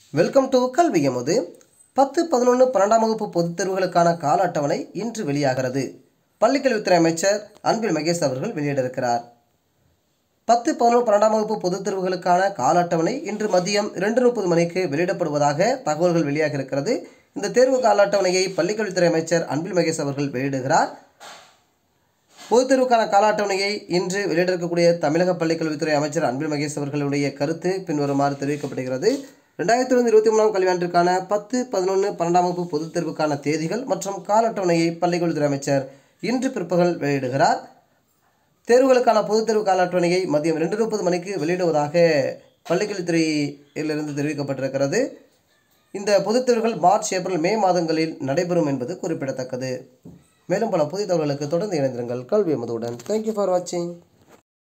welcome to கல்வி எமது பத்து பதினொன்று பன்னெண்டாம் வகுப்பு பொதுத் தேர்வுகளுக்கான கால அட்டவணை இன்று வெளியாகிறது பள்ளிக்கல்வித்துறை அமைச்சர் அன்பில் மகேஷ் அவர்கள் வெளியிட்டிருக்கிறார் பத்து பதினொன்று பன்னெண்டாம் வகுப்பு பொதுத் தேர்வுகளுக்கான கால அட்டவணை இன்று மதியம் இரண்டு முப்பது மணிக்கு வெளியிடப்படுவதாக தகவல்கள் வெளியாக இருக்கிறது இந்த தேர்வு கால அட்டவணையை பள்ளிக்கல்வித்துறை அமைச்சர் அன்பில் மகேஷ் அவர்கள் வெளியிடுகிறார் பொதுத் தேர்வுக்கான கால அட்டவணையை இன்று வெளியிட்டிருக்கக்கூடிய தமிழக பள்ளிக்கல்வித்துறை அமைச்சர் அன்பில் மகேஷ் அவர்களுடைய கருத்து பின்வருமாறு தெரிவிக்கப்படுகிறது ரெண்டாயிரத்தி இருபது இருபத்தி மூணாம் கல்வியாண்டிற்கான பத்து பதினொன்று பன்னெண்டாம் வகுப்பு பொதுத் தேர்வுக்கான தேதிகள் மற்றும் கால அட்டவணையை பள்ளிக்கல்வித்துறை அமைச்சர் இன்று பிற்பகல் வெளியிடுகிறார் தேர்வுகளுக்கான பொதுத் தேர்வு கால அட்டவணையை மதியம் ரெண்டு முப்பது மணிக்கு வெளியிடுவதாக பள்ளிக்கல்வித்துறையிலிருந்து தெரிவிக்கப்பட்டிருக்கிறது இந்த பொதுத் தேர்வுகள் மார்ச் ஏப்ரல் மே மாதங்களில் நடைபெறும் என்பது குறிப்பிடத்தக்கது மேலும் பல புதிய தகவல்களுக்கு தொடர்ந்து இணைந்திருங்கள் கல்வி எமதுடன் தேங்க்யூ ஃபார் வாட்சிங்